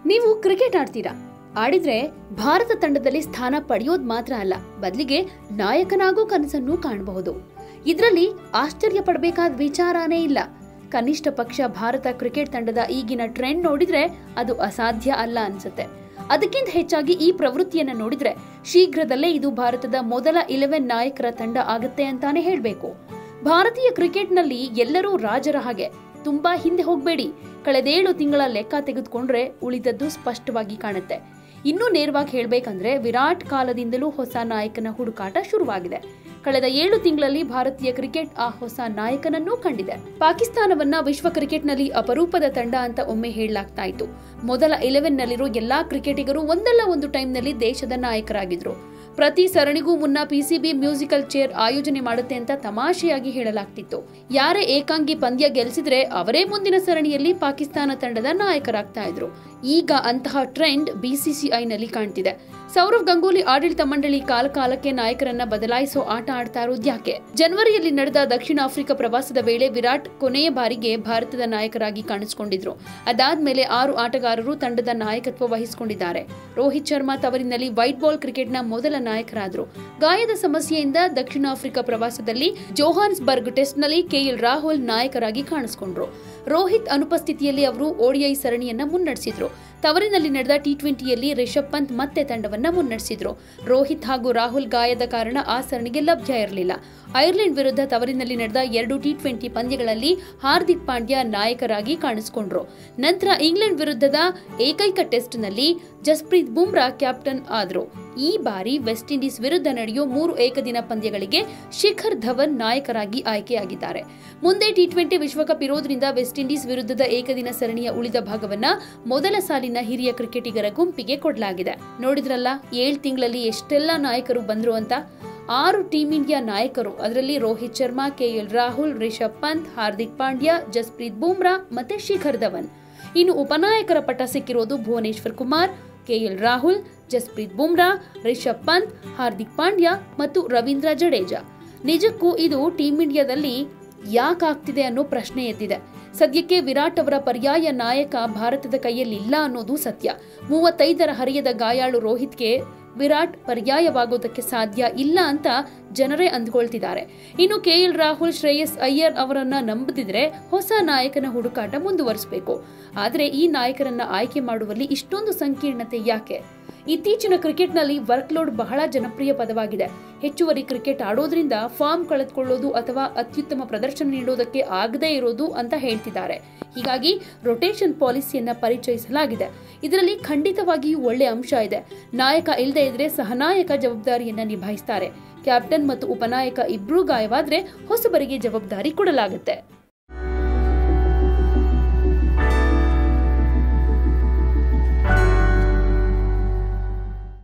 ನೀವು ಕ್ರಿಕೆಟ್ ಆಡ್ತೀರಾ ಆಡಿದ್ರೆ ಭಾರತ ತಂಡದಲ್ಲಿ ಸ್ಥಾನ ಪಡೆಯೋದ್ ಮಾತ್ರ ಅಲ್ಲ ಬದಲಿಗೆ ನಾಯಕನಾಗೋ ಕನಸನ್ನು ಕಾಣಬಹುದು ಇದರಲ್ಲಿ ಆಶ್ಚರ್ಯ ಪಡಬೇಕಾದ ವಿಚಾರನೇ ಇಲ್ಲ ಕನಿಷ್ಠ ಪಕ್ಷ ಭಾರತ ಕ್ರಿಕೆಟ್ ತಂಡದ ಈಗಿನ ಟ್ರೆಂಡ್ ನೋಡಿದ್ರೆ ಅದು ಅಸಾಧ್ಯ ಅಲ್ಲ ಅನ್ಸುತ್ತೆ ಅದಕ್ಕಿಂತ ಹೆಚ್ಚಾಗಿ ಈ ಪ್ರವೃತ್ತಿಯನ್ನ ನೋಡಿದ್ರೆ ಶೀಘ್ರದಲ್ಲೇ ಇದು ಭಾರತದ ಮೊದಲ ಇಲೆವೆನ್ ನಾಯಕರ ತಂಡ ಆಗತ್ತೆ ಅಂತಾನೆ ಹೇಳ್ಬೇಕು ಭಾರತೀಯ ಕ್ರಿಕೆಟ್ನಲ್ಲಿ ಎಲ್ಲರೂ ರಾಜರ ಹಾಗೆ ತುಂಬಾ ಹಿಂದೆ ಹೋಗ್ಬೇಡಿ ಕಳೆದೇಳು ತಿಂಗಳ ಲೆಕ್ಕ ತೆಗೆದುಕೊಂಡ್ರೆ ಉಳಿದದ್ದು ಸ್ಪಷ್ಟವಾಗಿ ಕಾಣುತ್ತೆ ಇನ್ನೂ ನೇರವಾಗಿ ಹೇಳ್ಬೇಕಂದ್ರೆ ವಿರಾಟ್ ಕಾಲದಿಂದಲೂ ಹೊಸ ನಾಯಕನ ಹುಡುಕಾಟ ಶುರುವಾಗಿದೆ ಕಳೆದ ಏಳು ತಿಂಗಳಲ್ಲಿ ಭಾರತೀಯ ಕ್ರಿಕೆಟ್ ಆ ಹೊಸ ನಾಯಕನನ್ನೂ ಕಂಡಿದೆ ಪಾಕಿಸ್ತಾನವನ್ನ ವಿಶ್ವ ಕ್ರಿಕೆಟ್ನಲ್ಲಿ ಅಪರೂಪದ ತಂಡ ಅಂತ ಒಮ್ಮೆ ಹೇಳಲಾಗ್ತಾ ಇತ್ತು ಮೊದಲ ಇಲೆವೆನ್ ನಲ್ಲಿರೋ ಎಲ್ಲಾ ಕ್ರಿಕೆಟಿಗರು ಒಂದಲ್ಲ ಒಂದು ಟೈಮ್ನಲ್ಲಿ ದೇಶದ ನಾಯಕರಾಗಿದ್ರು ಪ್ರತಿ ಸರಣಿಗೂ ಮುನ್ನ ಪಿಸಿಬಿ ಮ್ಯೂಸಿಕಲ್ ಚೇರ್ ಆಯೋಜನೆ ಮಾಡುತ್ತೆ ಅಂತ ತಮಾಷೆಯಾಗಿ ಹೇಳಲಾಗ್ತಿತ್ತು ಯಾರೇ ಏಕಾಂಗಿ ಪಂದ್ಯ ಗೆಲ್ಸಿದ್ರೆ ಅವರೇ ಮುಂದಿನ ಸರಣಿಯಲ್ಲಿ ಪಾಕಿಸ್ತಾನ ತಂಡದ ನಾಯಕರಾಗ್ತಾ ಇದ್ರು ಈಗ ಅಂತಹ ಟ್ರೆಂಡ್ ಬಿಸಿಸಿಐನಲ್ಲಿ ಕಾಣ್ತಿದೆ ಸೌರವ್ ಗಂಗೂಲಿ ಆಡಳಿತ ಮಂಡಳಿ ಕಾಲ ಕಾಲಕ್ಕೆ ನಾಯಕರನ್ನ ಬದಲಾಯಿಸೋ ಆಟ ಆಡ್ತಾ ಇರೋದು ಯಾಕೆ ಜನವರಿಯಲ್ಲಿ ನಡೆದ ದಕ್ಷಿಣ ಆಫ್ರಿಕಾ ಪ್ರವಾಸದ ವೇಳೆ ವಿರಾಟ್ ಕೊನೆಯ ಬಾರಿಗೆ ಭಾರತದ ನಾಯಕರಾಗಿ ಕಾಣಿಸಿಕೊಂಡಿದ್ರು ಅದಾದ್ಮೇಲೆ ಆರು ಆಟಗಾರರು ತಂಡದ ನಾಯಕತ್ವ ವಹಿಸಿಕೊಂಡಿದ್ದಾರೆ ರೋಹಿತ್ ಶರ್ಮಾ ತವರಿನಲ್ಲಿ ವೈಟ್ ಬಾಲ್ ಕ್ರಿಕೆಟ್ನ ಮೊದಲ ನಾಯಕರಾದರು ಗಾಯದ ಸಮಸ್ಯೆಯಿಂದ ದಕ್ಷಿಣ ಆಫ್ರಿಕಾ ಪ್ರವಾಸದಲ್ಲಿ ಜೋಹಾನ್ಸ್ಬರ್ಗ್ ಟೆಸ್ಟ್ನಲ್ಲಿ ಕೆಎಲ್ ರಾಹುಲ್ ನಾಯಕರಾಗಿ ಕಾಣಿಸಿಕೊಂಡ್ರು ರೋಹಿತ್ ಅನುಪಸ್ಥಿತಿಯಲ್ಲಿ ಅವರು ಓಡಿಐ ಸರಣಿಯನ್ನ ಮುನ್ನಡೆಸಿದ್ರು ತವರಿನಲ್ಲಿ ನಡೆದ ಟಿ ಟ್ವೆಂಟಿಯಲ್ಲಿ ರಿಷಬ್ ಪಂತ್ ಮತ್ತೆ ತಂಡವನ್ನ ಮುನ್ನಡೆಸಿದ್ರು ರೋಹಿತ್ ಹಾಗೂ ರಾಹುಲ್ ಗಾಯದ ಕಾರಣ ಆ ಸರಣಿಗೆ ಲಭ್ಯ ಇರಲಿಲ್ಲ ಐರ್ಲೆಂಡ್ ವಿರುದ್ಧ ತವರಿನಲ್ಲಿ ನಡೆದ ಎರಡು ಟಿ ಟ್ವೆಂಟಿ ಪಂದ್ಯಗಳಲ್ಲಿ ಹಾರ್ದಿಕ್ ಪಾಂಡ್ಯ ನಾಯಕರಾಗಿ ಕಾಣಿಸಿಕೊಂಡ್ರು ನಂತರ ಇಂಗ್ಲೆಂಡ್ ವಿರುದ್ಧದ ಏಕೈಕ ಟೆಸ್ಟ್ನಲ್ಲಿ ಜಸ್ಪ್ರೀತ್ ಬುಮ್ರಾ ಕ್ಯಾಪ್ಟನ್ ಆದ್ರು ಈ ಬಾರಿ ವೆಸ್ಟ್ ಇಂಡೀಸ್ ವಿರುದ್ಧ ನಡೆಯೋ ಮೂರು ಏಕದಿನ ಪಂದ್ಯಗಳಿಗೆ ಶಿಖರ್ ಧವನ್ ನಾಯಕರಾಗಿ ಆಯ್ಕೆಯಾಗಿದ್ದಾರೆ ಮುಂದೆ ಟಿ ಟ್ವೆಂಟಿ ವಿಶ್ವಕಪ್ ಇರೋದ್ರಿಂದ ವೆಸ್ಟ್ ಇಂಡೀಸ್ ವಿರುದ್ಧದ ಏಕದಿನ ಸರಣಿಯ ಉಳಿದ ಭಾಗವನ್ನ ಮೊದಲ ಸಾಲಿನ ಹಿರಿಯ ಕ್ರಿಕೆಟಿಗರ ಗುಂಪಿಗೆ ಕೊಡಲಾಗಿದೆ ನೋಡಿದ್ರಲ್ಲ ಏಳು ತಿಂಗಳಲ್ಲಿ ಎಷ್ಟೆಲ್ಲ ನಾಯಕರು ಬಂದ್ರು ಅಂತ ಆರು ಟೀಂ ಇಂಡಿಯಾ ನಾಯಕರು ಅದರಲ್ಲಿ ರೋಹಿತ್ ಶರ್ಮಾ ಕೆಎಲ್ ರಾಹುಲ್ ರಿಷಬ್ ಪಂತ್ ಹಾರ್ದಿಕ್ ಪಾಂಡ್ಯ ಜಸ್ಪ್ರೀತ್ ಬುಮ್ರಾ ಮತ್ತೆ ಶಿಖರ್ ಧವನ್ ಇನ್ನು ಉಪನಾಯಕರ ಪಟ್ಟ ಸಿಕ್ಕಿರೋದು ಭುವನೇಶ್ವರ್ ಕುಮಾರ್ ಕೆಎಲ್ ರಾಹುಲ್ ಜಸ್ಪ್ರೀತ್ ಬುಮ್ರಾ ರಿಷಬ್ ಪಂತ್ ಹಾರ್ದಿಕ್ ಪಾಂಡ್ಯ ಮತ್ತು ರವೀಂದ್ರ ಜಡೇಜಾ ನಿಜಕ್ಕೂ ಇದು ಟೀಂ ಇಂಡಿಯಾದಲ್ಲಿ ಯಾಕಾಗ್ತಿದೆ ಅನ್ನೋ ಪ್ರಶ್ನೆ ಎದ್ದಿದೆ ಸದ್ಯಕ್ಕೆ ವಿರಾಟ್ ಅವರ ಪರ್ಯಾಯ ನಾಯಕ ಭಾರತದ ಕೈಯಲ್ಲಿಲ್ಲ ಅನ್ನೋದು ಸತ್ಯ ಮೂವತ್ತೈದರ ಹರಿಯದ ಗಾಯಾಳು ರೋಹಿತ್ಗೆ ವಿರಾಟ್ ಪರ್ಯಾಯವಾಗೋದಕ್ಕೆ ಸಾಧ್ಯ ಇಲ್ಲ ಅಂತ ಜನರೇ ಅಂದ್ಕೊಳ್ತಿದ್ದಾರೆ ಇನ್ನು ಕೆಎಲ್ ರಾಹುಲ್ ಶ್ರೇಯಸ್ ಅಯ್ಯರ್ ಅವರನ್ನ ನಂಬದಿದ್ರೆ ಹೊಸ ನಾಯಕನ ಹುಡುಕಾಟ ಮುಂದುವರಿಸಬೇಕು ಆದರೆ ಈ ನಾಯಕರನ್ನ ಆಯ್ಕೆ ಮಾಡುವಲ್ಲಿ ಇಷ್ಟೊಂದು ಸಂಕೀರ್ಣತೆ ಯಾಕೆ ಇತ್ತೀಚಿನ ಕ್ರಿಕೆಟ್ನಲ್ಲಿ ವರ್ಕ್ಲೋಡ್ ಬಹಳ ಜನಪ್ರಿಯ ಪದವಾಗಿದೆ ಹೆಚ್ಚುವರಿ ಕ್ರಿಕೆಟ್ ಆಡೋದ್ರಿಂದ ಫಾರ್ಮ್ ಕಳೆದುಕೊಳ್ಳೋದು ಅಥವಾ ಅತ್ಯುತ್ತಮ ಪ್ರದರ್ಶನ ನೀಡೋದಕ್ಕೆ ಆಗದೇ ಇರೋದು ಅಂತ ಹೇಳ್ತಿದ್ದಾರೆ ಹೀಗಾಗಿ ರೊಟೇಷನ್ ಪಾಲಿಸಿಯನ್ನ ಪರಿಚಯಿಸಲಾಗಿದೆ ಇದರಲ್ಲಿ ಖಂಡಿತವಾಗಿಯೂ ಒಳ್ಳೆ ಅಂಶ ಇದೆ ನಾಯಕ ಇಲ್ಲದೆ ಇದ್ರೆ ಸಹನಾಯಕ ಜವಾಬ್ದಾರಿಯನ್ನ ನಿಭಾಯಿಸ್ತಾರೆ ಕ್ಯಾಪ್ಟನ್ ಮತ್ತು ಉಪನಾಯಕ ಇಬ್ರೂ ಗಾಯವಾದ್ರೆ ಹೊಸಬರಿಗೆ ಜವಾಬ್ದಾರಿ ಕೊಡಲಾಗುತ್ತೆ